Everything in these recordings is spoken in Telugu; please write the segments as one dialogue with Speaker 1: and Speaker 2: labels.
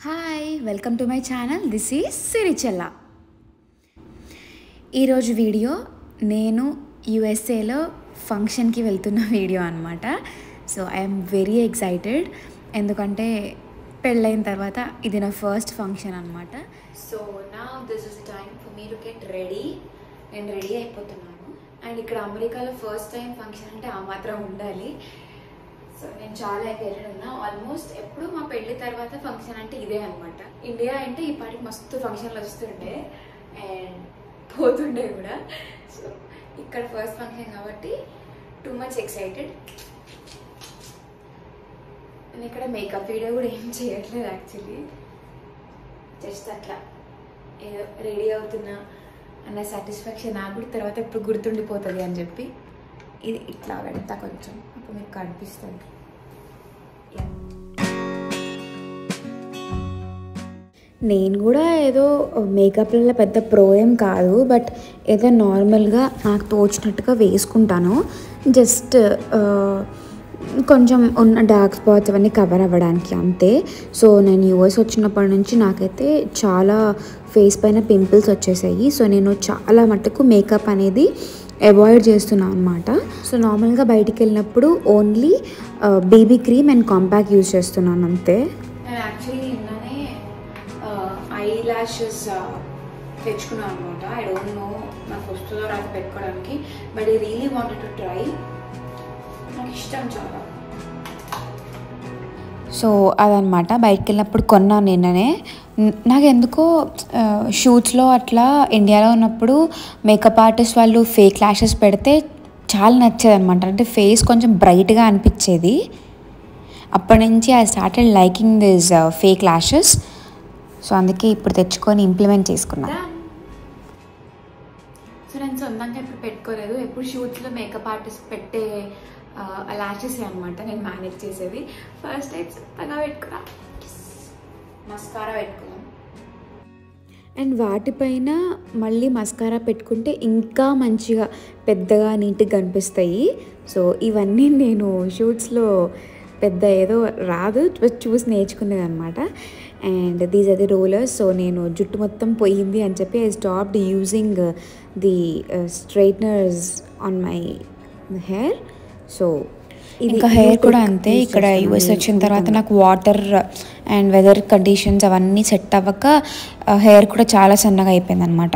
Speaker 1: Hi welcome to my channel this is Sirichella ఈరోజు వీడియో నేను యుఎస్ఏలో ఫంక్షన్కి వెళ్తున్న వీడియో అనమాట సో ఐఎమ్ వెరీ ఎక్సైటెడ్ ఎందుకంటే పెళ్ళైన తర్వాత ఇది నా ఫస్ట్ ఫంక్షన్ అనమాట సో నా this is time for me to get ready నేను రెడీ అయిపోతున్నాను అండ్ ఇక్కడ అమెరికాలో ఫస్ట్ టైం ఫంక్షన్ అంటే ఆ మాత్రం ఉండాలి సో నేను చాలా ఎక్సైటెడ్ ఉన్నా ఆల్మోస్ట్ ఎప్పుడు మా పెళ్లి తర్వాత ఫంక్షన్ అంటే ఇదే అనమాట ఇండియా అంటే ఈ పాటికి మస్తు ఫంక్షన్లు వస్తుండే అండ్ పోతుండే కూడా సో ఇక్కడ ఫస్ట్ ఫంక్షన్ కాబట్టి టూ మచ్ ఎక్సైటెడ్ నేను ఇక్కడ మేకప్ వీడియో కూడా ఏం చేయట్లేదు యాక్చువల్లీ జస్ట్ అట్లా ఏదో రెడీ అవుతున్నా అన్న సాటిస్ఫాక్షన్ నాకు కూడా తర్వాత ఎప్పుడు గుర్తుండిపోతుంది అని చెప్పి ఇది ఇట్లా పెడతా కొంచెం అప్పుడు మీకు కనిపిస్తుంది నేను కూడా ఏదో మేకప్లలో పెద్ద ప్రో ఏం కాదు బట్ ఏదో నార్మల్గా నాకు తోచినట్టుగా వేసుకుంటాను జస్ట్ కొంచెం ఉన్న డార్క్ స్పాట్స్ అవన్నీ కవర్ అవ్వడానికి అంతే సో నేను యూఎస్ వచ్చినప్పటి నుంచి నాకైతే చాలా ఫేస్ పైన పింపుల్స్ వచ్చేసాయి సో నేను చాలా మట్టుకు మేకప్ అనేది అవాయిడ్ చేస్తున్నాను అనమాట సో నార్మల్గా బయటికి వెళ్ళినప్పుడు only baby cream and compact use చేస్తున్నాను అంతే నేను యాక్చువల్లీ నిన్ననే ఐ ల్యాషెస్ తెచ్చుకున్నాను అనమాట ఐ డోంట్ నో నాకు వస్తుందో రాదు పెట్టుకోవడానికి but I really wanted to try నాకు ఇష్టం చాలా సో అదనమాట బయటకు వెళ్ళినప్పుడు కొన్నాను నిన్ననే న- నాకు ఎందుకో షూట్స్లో అట్లా ఇండియాలో ఉన్నప్పుడు మేకప్ ఆర్టిస్ట్ వాళ్ళు ఫేక్ ల్యాషెస్ పెడితే చాలా నచ్చేది అనమాట అంటే ఫేస్ కొంచెం బ్రైట్గా అనిపించేది అప్పటి నుంచి I started liking this fake lashes so అందుకే ఇప్పుడు తెచ్చుకొని ఇంప్లిమెంట్ చేసుకున్నా సో నేను సొంతంగా ఎప్పుడు పెట్టుకోలేదు ఎప్పుడు షూట్స్లో మేకప్ ఆర్టిస్ట్ పెట్టే ల్యాషెస్ అనమాట నేను మేనేజ్ చేసేది ఫస్ట్ టైం సొంతంగా పెట్టుకున్నా మస్కారా పెట్టుకున్నాం అండ్ వాటిపైన మళ్ళీ మస్కారా పెట్టుకుంటే ఇంకా మంచిగా పెద్దగా నీట్గా కనిపిస్తాయి సో ఇవన్నీ నేను షూట్స్లో పెద్ద ఏదో రాదు just చూసి నేర్చుకునేది అనమాట and these are the rollers so నేను జుట్టు మొత్తం పోయింది అని చెప్పి I stopped using the straighteners on my hair so
Speaker 2: ఇంకా హెయిర్ కూడా అంతే ఇక్కడ యూఎస్ వచ్చిన తర్వాత నాకు వాటర్ అండ్ వెదర్ కండిషన్స్ అవన్నీ సెట్ అవ్వక హెయిర్ కూడా చాలా సన్నగా అయిపోయింది అనమాట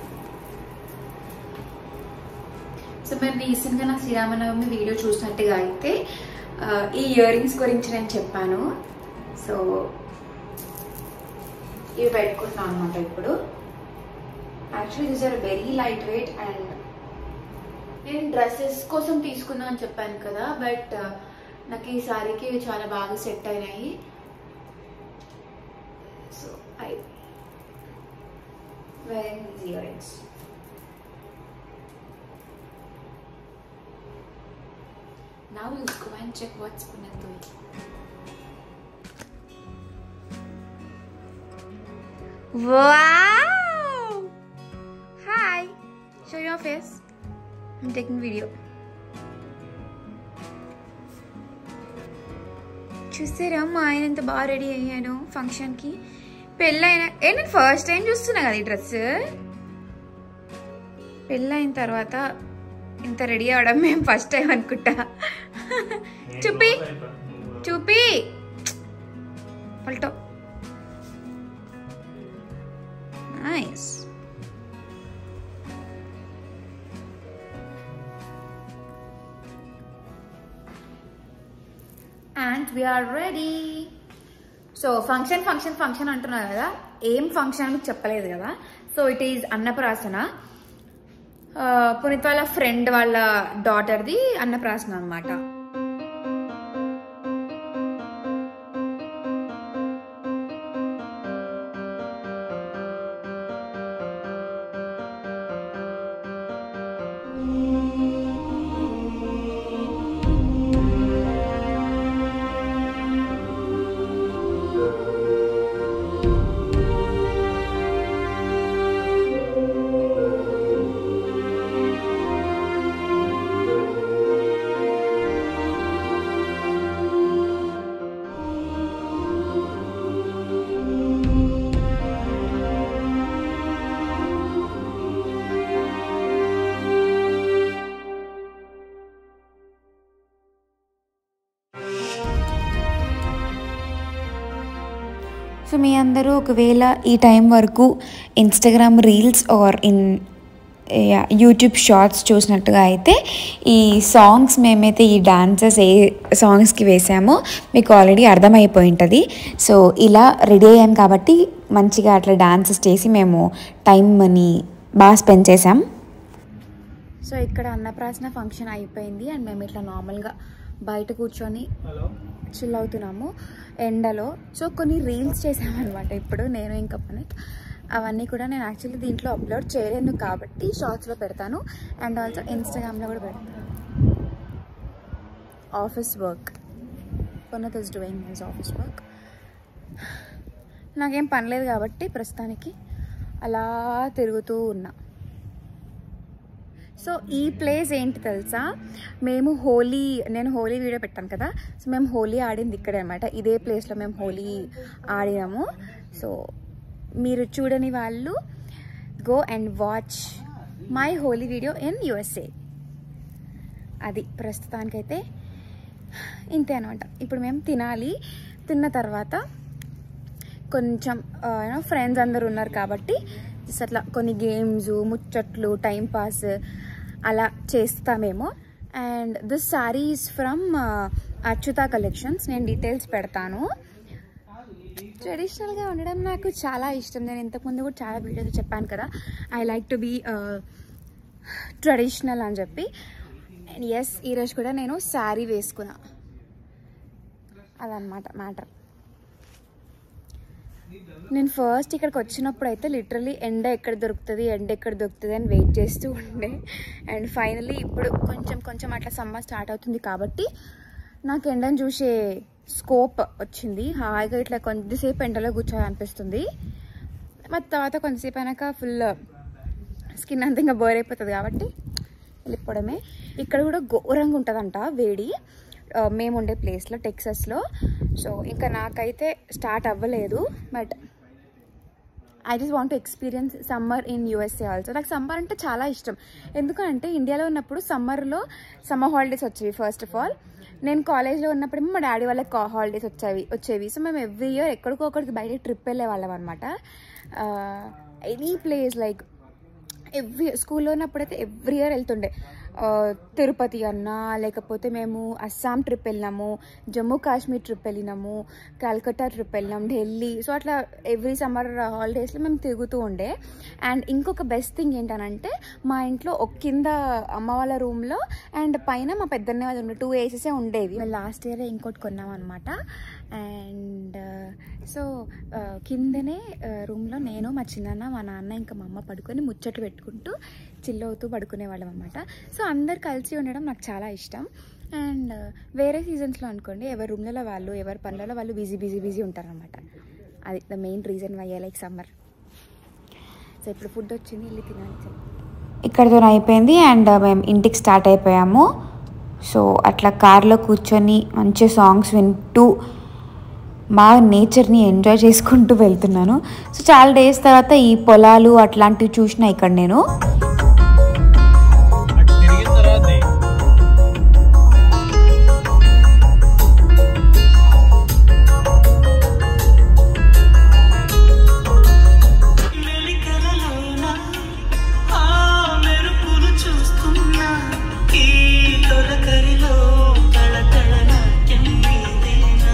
Speaker 1: సో మీరు రీసెంట్గా నా శ్రీరామనవమి వీడియో చూసినట్టుగా అయితే ఆ, ఈ ఇయర్ రింగ్స్ గురించి నేను చెప్పాను సో ఇవి పెట్టుకుంటున్నాను అనమాట ఇప్పుడు actually these are very light weight and నేను డ్రెస్సెస్ కోసం తీసుకున్నా అని చెప్పాను కదా బట్ నాకు ఈ సారీకి ఇవి చాలా బాగా సెట్ అయినాయి so I wearing these earrings Now let's go and check what's Punan doing. Wow! Hi! Show your face. I'm taking video. చూసారా మా ఆయన ఎంత బాగా రెడీ అయ్యాను ఫంక్షన్కి పెళ్ళైన ఏ నేను ఫస్ట్ టైం చూస్తున్నా కదా ఈ డ్రెస్ పెళ్ళైన తర్వాత ఇంత రెడీ అవడం మేము ఫస్ట్ టైం అనుకుంటా చూపి చూపి పల్టో nice and we are ready so function function function అంటున్నారు కదా ఏం ఫంక్షన్ అని చెప్పలేదు కదా సో ఇట్ ఈజ్ అన్నప్రాసన ఆ, పునీత్ వాళ్ళ ఫ్రెండ్ వాళ్ళ డాటర్ది అన్నప్రాసన అనమాట
Speaker 2: సో మీ అందరూ ఒకవేళ ఈ టైం వరకు Instagram reels or in YouTube shorts చూసినట్టుగా అయితే ఈ సాంగ్స్ మేమైతే ఈ డాన్సెస్ ఏ సాంగ్స్కి వేసామో మీకు ఆల్రెడీ అర్థమైపోయి ఉంటుంది సో ఇలా రెడీ అయ్యాం కాబట్టి మంచిగా అట్లా డాన్సెస్ చేసి మేము టైంని బాగా స్పెండ్ చేసాం సో ఇక్కడ అన్నప్రాసన ఫంక్షన్ అయిపోయింది అండ్ మేము ఇట్లా నార్మల్గా బయట కూర్చొని చిల్ అవుతున్నాము ఎండలో సో కొన్ని రీల్స్ చేసామన్నమాట ఇప్పుడు నేను ఇంకా పనిక్ అవన్నీ కూడా నేను యాక్చువల్లీ దీంట్లో అప్లోడ్ చేయలేను కాబట్టి షార్ట్స్లో పెడతాను అండ్ ఆల్సో ఇన్స్టాగ్రామ్లో కూడా పెడతాను office work Puneeth is doing his office work నాకేం పని లేదు కాబట్టి ప్రస్తుతానికి అలా తిరుగుతూ ఉన్నా సో ఈ ప్లేస్ ఏంటి తెలుసా మేము హోలీ నేను హోలీ వీడియో పెట్టాను కదా సో మేము హోలీ ఆడింది ఇక్కడే అనమాట ఇదే ప్లేస్లో మేము హోలీ ఆడినాము సో మీరు చూడని వాళ్ళు go and watch my Holi video in USA అది ప్రస్తుతానికైతే ఇంతే అనమాట ఇప్పుడు మేము తినాలి తిన్న తర్వాత కొంచెం యూనో ఫ్రెండ్స్ అందరు ఉన్నారు కాబట్టి just అట్లా కొన్ని గేమ్స్ ముచ్చట్లు టైం పాస్ అలా చేస్తామేమో and this sarees from Achyuta collections నేను డీటెయిల్స్ పెడతాను ట్రెడిషనల్గా ఉండడం నాకు చాలా ఇష్టం నేను ఇంతకుముందు కూడా చాలా వీడియోస్ చెప్పాను కదా I like to be traditional అని చెప్పి అండ్ ఎస్ ఈరోజు కూడా నేను శారీ వేసుకున్నా అదనమాట మ్యాటర్ నేను ఫస్ట్ ఇక్కడికి వచ్చినప్పుడు అయితే లిటరలీ ఎండ ఎక్కడ దొరుకుతుంది ఎండ ఎక్కడ దొరుకుతుంది అని వెయిట్ చేస్తూ ఉండే అండ్ ఫైనలీ ఇప్పుడు కొంచెం కొంచెం అట్లా సమ్మర్ స్టార్ట్ అవుతుంది కాబట్టి నాకు ఎండను చూసే స్కోప్ వచ్చింది హాయిగా ఇట్లా కొద్దిసేపు ఎండలో కూర్చోవాలనిపిస్తుంది మరి తర్వాత కొంతసేపు అయినాక ఫుల్ స్కిన్ అంతా ఇంకా బోర్ అయిపోతుంది కాబట్టి వెళ్ళిపోవడమే ఇక్కడ కూడా ఘోరంగా ఉంటుందంట వేడి ఆ, మేము ఉండే ప్లేస్లో టెక్సస్లో సో ఇంకా నాకైతే స్టార్ట్ అవ్వలేదు but I just want to experience summer in USA also నాకు సమ్మర్ అంటే చాలా ఇష్టం ఎందుకంటే ఇండియాలో ఉన్నప్పుడు సమ్మర్లో సమ్మర్ హాలిడేస్ వచ్చేవి ఫస్ట్ ఆఫ్ ఆల్ నేను కాలేజ్లో ఉన్నప్పుడు మా డాడీ వాళ్ళకి హాలిడేస్ వచ్చేవి వచ్చేవి సో మేము ఎవ్రీ ఇయర్ ఎక్కడికో ఒకడికి బయట ట్రిప్ వెళ్ళే వాళ్ళం అనమాట ఎనీ ప్లేస్ లైక్ ఎవ్రీ స్కూల్లో ఉన్నప్పుడైతే ఎవ్రీ ఇయర్ వెళ్తుండే ఆ, తిరుపతి అన్నా లేకపోతే మేము అస్సాం ట్రిప్ వెళ్ళినాము జమ్మూ కాశ్మీర్ ట్రిప్ వెళ్ళినాము కల్కట్టా ట్రిప్ వెళ్ళినాం ఢిల్లీ సో అట్లా ఎవ్రీ సమ్మర్ హాలిడేస్లో మేము తిరుగుతూ ఉండే అండ్ ఇంకొక బెస్ట్ థింగ్ ఏంటనంటే మా ఇంట్లో ఒక కింద అమ్మ వాళ్ళ రూమ్లో అండ్ పైన మా పెద్దన్న వాళ్ళు ఉండే టూ ఏసెసే ఉండేవి లాస్ట్ ఇయర్ ఇంకోటి కొన్నాం అనమాట అండ్ సో కిందనే రూమ్లో నేను మా చిన్నాన్న మా నాన్న ఇంకా మా అమ్మ పడుకొని ముచ్చట్లు పెట్టుకుంటూ చిల్ అవుతూ పడుకునే వాళ్ళం అనమాట సో అందరు కలిసి ఉండడం నాకు చాలా ఇష్టం అండ్ వేరే సీజన్స్లో అనుకోండి ఎవరి రూమ్లలో వాళ్ళు ఎవరి పనులలో వాళ్ళు బిజీ బిజీ బిజీ ఉంటారనమాట అది the main reason why I like summer so ఇప్పుడు ఫుడ్ వచ్చింది వెళ్ళి తినాలి చెప్పు.
Speaker 1: ఇక్కడితో అయిపోయింది అండ్ మేము ఇంటికి స్టార్ట్ అయిపోయాము సో అట్లా కార్లో కూర్చొని మంచి సాంగ్స్ వింటూ బాగా నేచర్ని ఎంజాయ్ చేసుకుంటూ వెళ్తున్నాను సో చాలా డేస్ తర్వాత ఈ పొలాలు అట్లాంటివి చూసిన ఇక్కడ నేను
Speaker 3: అటు తిరిగిన తర్వాత
Speaker 4: వెలికలలోన ఆ మెరుపులు చూస్తున్నా ఈ తొలకరిలో తళతళ నాట్యం నీదేనా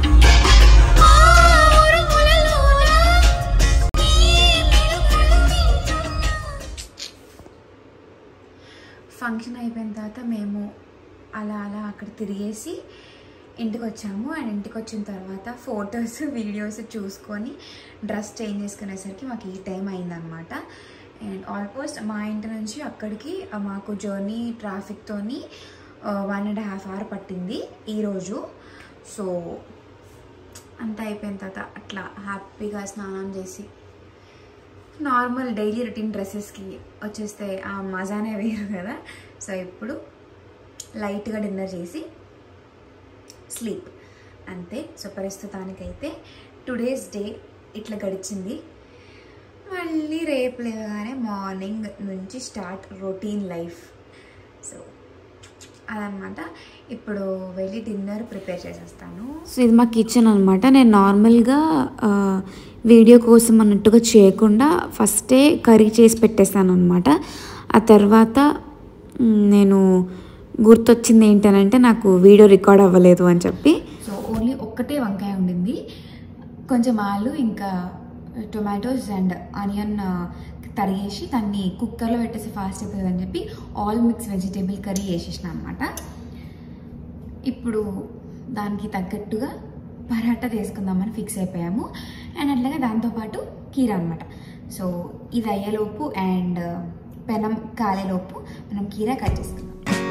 Speaker 1: ఫంక్షన్ అయిపోయిన తర్వాత మేము అలా అలా అక్కడ తిరిగేసి ఇంటికి వచ్చాము అండ్ ఇంటికి వచ్చిన తర్వాత ఫొటోస్ వీడియోస్ చూసుకొని డ్రెస్ చేంజ్ చేసుకునేసరికి మాకు ఈ టైం అయిందనమాట అండ్ ఆల్మోస్ట్ మా ఇంటి నుంచి అక్కడికి ఆ, మాకు జర్నీ ట్రాఫిక్తోని వన్ అండ్ హాఫ్ అవర్ పట్టింది ఈరోజు సో అంతా అయిపోయిన తర్వాత అట్లా హ్యాపీగా స్నానం చేసి నార్మల్ డైలీ రొటీన్ డ్రెస్సెస్కి వచ్చేస్తే ఆ మజానే వేరు కదా సో ఇప్పుడు లైట్గా డిన్నర్ చేసి స్లీప్ అంతే సో ప్రస్తుతానికైతే టుడేస్ డే ఇట్లా గడిచింది మళ్ళీ రేపు లేవగానే మార్నింగ్ నుంచి స్టార్ట్ రొటీన్ లైఫ్ సో అదనమాట ఇప్పుడు వెళ్ళి డిన్నర్ ప్రిపేర్ చేసేస్తాను సో ఇది మా కిచెన్ అనమాట నేను నార్మల్గా ఆ, వీడియో కోసం అన్నట్టుగా చేయకుండా ఫస్టే కర్రీ చేసి పెట్టేస్తాను అనమాట ఆ తర్వాత మ్, నేను గుర్తొచ్చింది ఏంటనంటే నాకు వీడియో రికార్డ్ అవ్వలేదు అని చెప్పి సో ఓన్లీ ఒక్కటే వంకాయ ఉండింది కొంచెం ఆలు ఇంకా టొమాటోస్ అండ్ ఆనియన్ తరిగేసి దాన్ని కుక్కర్లో పెట్టేసి ఫాస్ట్ అయిపోతుంది అని చెప్పి ఆల్ మిక్స్ వెజిటేబుల్ కర్రీ వేసేసిన అనమాట ఇప్పుడు దానికి తగ్గట్టుగా పరాటా తీసుకుందామని ఫిక్స్ అయిపోయాము అండ్ అట్లాగే దాంతోపాటు కీరా అనమాట సో ఇది అయ్యేలోపు అండ్ పెనం కాలేలోపు మనం కీరా కట్ చేసుకుందాం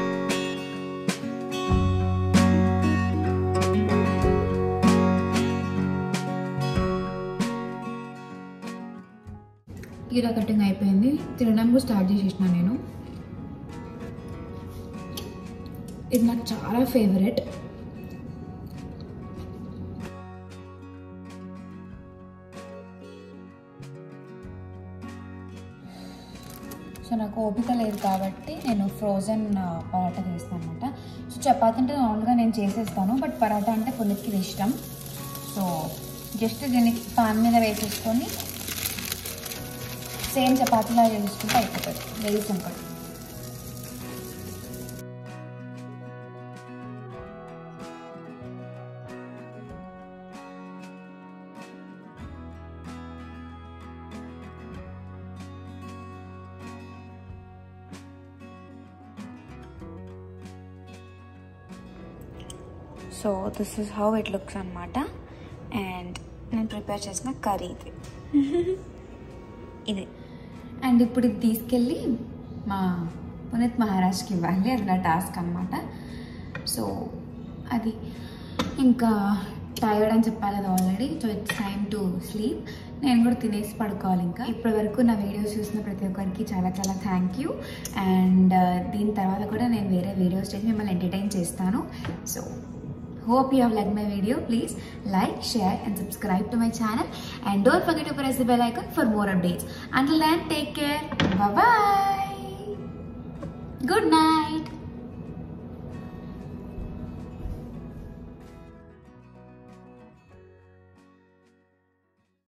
Speaker 1: కీరా కటింగ్ అయిపోయింది తినడం కూడా స్టార్ట్ చేసేసిన నేను ఇది నాకు చాలా ఫేవరెట్ సో నాకు ఓపిక లేదు కాబట్టి నేను ఫ్రోజన్ పరాటా చేస్తాను అనమాట సో చపాతి అంటే నార్మల్గా నేను చేసేస్తాను బట్ పరాటా అంటే కొన్నిటికి ఇది ఇష్టం సో జస్ట్ దీన్ని పాన్ మీద వేసేసుకొని సేమ్ చపాతీలా చేసుకుంటే అయిపోతుంది very simple so this is how it looks అనమాట అండ్ నేను ప్రిపేర్ చేసిన కర్రీ ఇది ఇది అండ్ ఇప్పుడు ఇది తీసుకెళ్ళి మా పునీత్ మహారాజ్కి ఇవ్వాలి అది నా టాస్క్ అనమాట సో అది ఇంకా టైర్డ్ అని చెప్పాలి కదా already so it's time to sleep నేను కూడా తినేసి పడుకోవాలి ఇంకా ఇప్పటి వరకు నా వీడియోస్ చూసిన ప్రతి ఒక్కరికి చాలా చాలా థ్యాంక్ యూ అండ్ దీని తర్వాత కూడా నేను వేరే వీడియోస్ చేసి మిమ్మల్ని ఎంటర్టైన్ చేస్తాను so Hope you have liked my video. Please like, share and subscribe to my channel. And don't forget to press the bell icon for more updates. Until then, take care. Bye-bye. Good night.